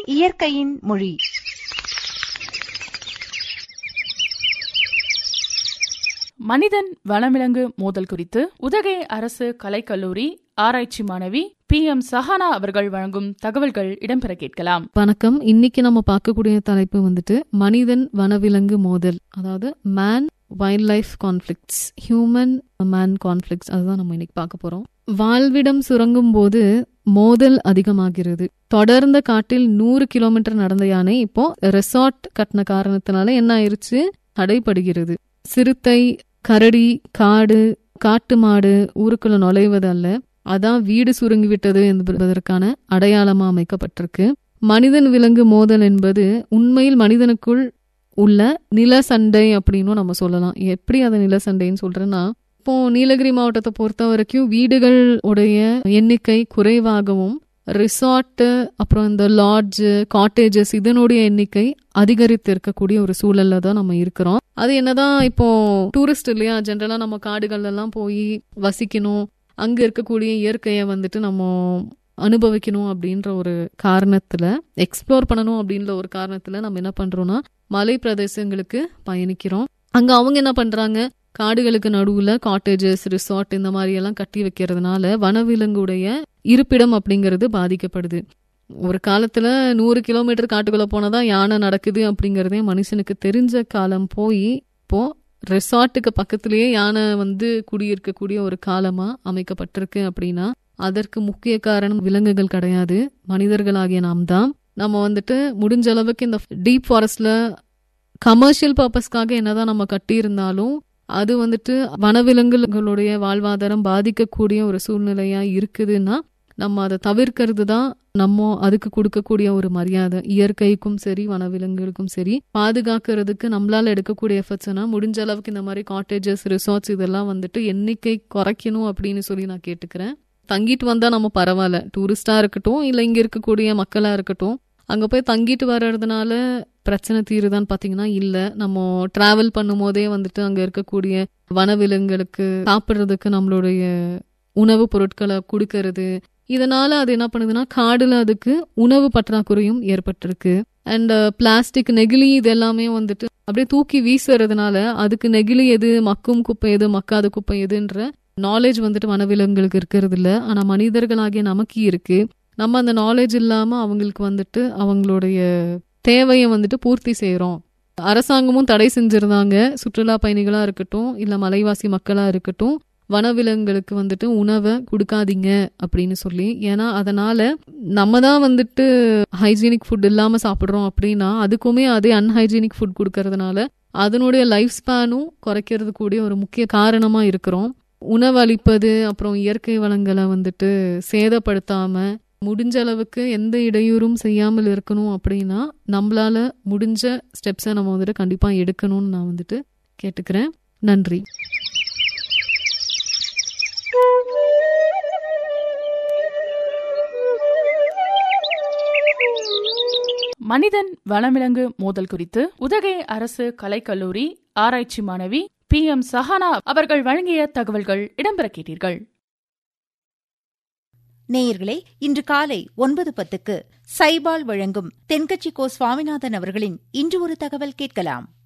இயற்கையின் மொழி மனிதன் வனவிலங்கு மோதல் குறித்து உதகை அரசு கலைக்கல்லூரி ஆராய்ச்சி மாணவி பி எம் சஹானா அவர்கள் வழங்கும் தகவல்கள் இடம்பெற கேட்கலாம் வணக்கம் இன்னைக்கு நம்ம பார்க்கக்கூடிய தலைப்பு வந்துட்டு மனிதன் வனவிலங்கு மோதல் அதாவது man wildlife conflicts human man conflicts அதுதான் நம்ம இன்னைக்கு பார்க்க போறோம் வாழ்விடம் சுரங்கும் போது மோதல் அதிகமாகிறது தொடர்ந்த காட்டில் நூறு கிலோமீட்டர் நடந்த யானை இப்போ ரெசார்ட் கட்டின காரணத்தினால என்ன ஆயிருச்சு தடைப்படுகிறது சிறுத்தை கரடி காடு காட்டு மாடு ஊருக்குள்ள நுழைவது அல்ல அதான் வீடு சுருங்கி விட்டது என்பதற்கான அடையாளமா அமைக்கப்பட்டிருக்கு மனிதன் விலங்கு மோதல் என்பது உண்மையில் மனிதனுக்குள் உள்ள நில சண்டை அப்படின்னு நம்ம சொல்லலாம் எப்படி அதை நில சண்டைன்னு சொல்றேன்னா இப்போ நீலகிரி மாவட்டத்தை பொறுத்த வரைக்கும் வீடுகள் உடைய எண்ணிக்கை குறைவாகவும் ரிசார்ட் அப்புறம் இந்த லாட்ஜ் காட்டேஜஸ் இதனுடைய எண்ணிக்கை அதிகரித்து இருக்கக்கூடிய ஒரு சூழல்ல தான் நம்ம இருக்கிறோம் அது என்னதான் இப்போ டூரிஸ்ட் இல்லையா ஜென்ரலா நம்ம காடுகள்ல எல்லாம் போய் வசிக்கணும் அங்க இருக்கக்கூடிய இயற்கையை வந்துட்டு நம்ம அனுபவிக்கணும் அப்படின்ற ஒரு காரணத்துல எக்ஸ்ப்ளோர் பண்ணணும் அப்படின்ற ஒரு காரணத்துல நம்ம என்ன பண்றோம்னா மலை பிரதேசங்களுக்கு பயணிக்கிறோம் அங்க அவங்க என்ன பண்றாங்க காடுகளுக்கு நடுவுல காட்டேஜஸ் ரிசார்ட் இந்த மாதிரி எல்லாம் கட்டி வைக்கிறதுனால வனவிலங்குடைய இருப்பிடம் அப்படிங்கிறது பாதிக்கப்படுது ஒரு காலத்துல நூறு கிலோமீட்டர் காட்டுக்குள்ள போனதான் யானை நடக்குது அப்படிங்கறதே மனுஷனுக்கு தெரிஞ்ச காலம் போய் இப்போ ரெசார்ட்டுக்கு பக்கத்திலேயே யானை வந்து குடியிருக்கக்கூடிய ஒரு காலமா அமைக்கப்பட்டிருக்கு அப்படின்னா அதற்கு முக்கிய காரணம் விலங்குகள் கிடையாது மனிதர்களாகிய நாம் தான் நம்ம வந்துட்டு முடிஞ்ச அளவுக்கு இந்த டீப் ஃபாரஸ்ட்ல கமர்ஷியல் பர்பஸ்க்காக என்னதான் நம்ம கட்டியிருந்தாலும் அது வந்துட்டு வனவிலங்குகளுடைய வாழ்வாதாரம் பாதிக்கக்கூடிய ஒரு சூழ்நிலையா இருக்குதுன்னா நம்ம அதை தவிர்க்கிறது தான் நம்ம அதுக்கு கொடுக்கக்கூடிய ஒரு மரியாதை இயற்கைக்கும் சரி வனவிலங்குகளுக்கும் சரி பாதுகாக்கிறதுக்கு நம்மளால எடுக்கக்கூடிய எஃபர்ட்ஸ்னா முடிஞ்ச அளவுக்கு இந்த மாதிரி காட்டேஜஸ் ரிசார்ட்ஸ் இதெல்லாம் வந்துட்டு எண்ணிக்கை குறைக்கணும் அப்படின்னு சொல்லி நான் கேட்டுக்கிறேன் தங்கிட்டு வந்தா நம்ம பரவாயில்ல டூரிஸ்டா இருக்கட்டும் இல்ல இங்க இருக்கக்கூடிய மக்களா இருக்கட்டும் அங்க போய் தங்கிட்டு வர்றதுனால பிரச்சனை தீருதான்னு பாத்தீங்கன்னா இல்ல நம்ம டிராவல் பண்ணும் போதே வந்துட்டு அங்க இருக்கக்கூடிய வனவிலங்குகளுக்கு சாப்பிடுறதுக்கு நம்மளுடைய உணவுப் பொருட்களை கொடுக்கறது இதனால அது என்ன பண்ணுதுன்னா காடுல அதுக்கு உணவு பற்றாக்குறையும் ஏற்பட்டிருக்கு அண்ட் பிளாஸ்டிக் நெகிழி இது எல்லாமே வந்துட்டு அப்படியே தூக்கி வீசுறதுனால அதுக்கு நெகிழி எது மக்கும் குப்பை எது மக்காத குப்பை எதுன்ற நாலேஜ் வந்துட்டு வனவிலங்குகளுக்கு இருக்கிறது இல்ல ஆனா மனிதர்களாகிய நமக்கு இருக்கு நம்ம அந்த நாலேஜ் இல்லாம அவங்களுக்கு வந்துட்டு அவங்களுடைய தேவையை வந்துட்டு பூர்த்தி செய்யறோம் அரசாங்கமும் தடை செஞ்சிருந்தாங்க சுற்றுலா பயணிகளா இருக்கட்டும் இல்ல மலைவாசி மக்களா இருக்கட்டும் வனவிலங்குகளுக்கு வந்துட்டு உணவை கொடுக்காதீங்க அப்படின்னு சொல்லி ஏன்னா அதனால நம்ம தான் வந்துட்டு ஹைஜீனிக் ஃபுட் இல்லாம சாப்பிட்றோம் அப்படின்னா அதுக்குமே அதே அன்ஹைஜீனிக் ஃபுட் கொடுக்கறதுனால அதனுடைய லைஃப் ஸ்பேனும் குறைக்கிறது கூடிய ஒரு முக்கிய காரணமா இருக்கிறோம் உணவு அளிப்பது அப்புறம் இயற்கை வளங்களை வந்துட்டு சேதப்படுத்தாம முடிஞ்ச அளவுக்கு எந்த இடையூறும் செய்யாமல் இருக்கணும் அப்படின்னா நம்மளால முடிஞ்ச ஸ்டெப்ஸை நம்ம வந்துட்டு கண்டிப்பா எடுக்கணும்னு நான் வந்துட்டு கேட்டுக்கிறேன் நன்றி மனிதன் வனவிலங்கு மோதல் குறித்து உதகை அரசு கலைக்கல்லூரி ஆராய்ச்சி மாணவி பி எம் சஹானா அவர்கள் வழங்கிய தகவல்கள் இடம்பெற கேட்டீர்கள் நேயர்களே இன்று காலை ஒன்பது பத்துக்கு சைபால் வழங்கும் தென்கட்சி கோ சுவாமிநாதன் அவர்களின் இன்று ஒரு தகவல் கேட்கலாம்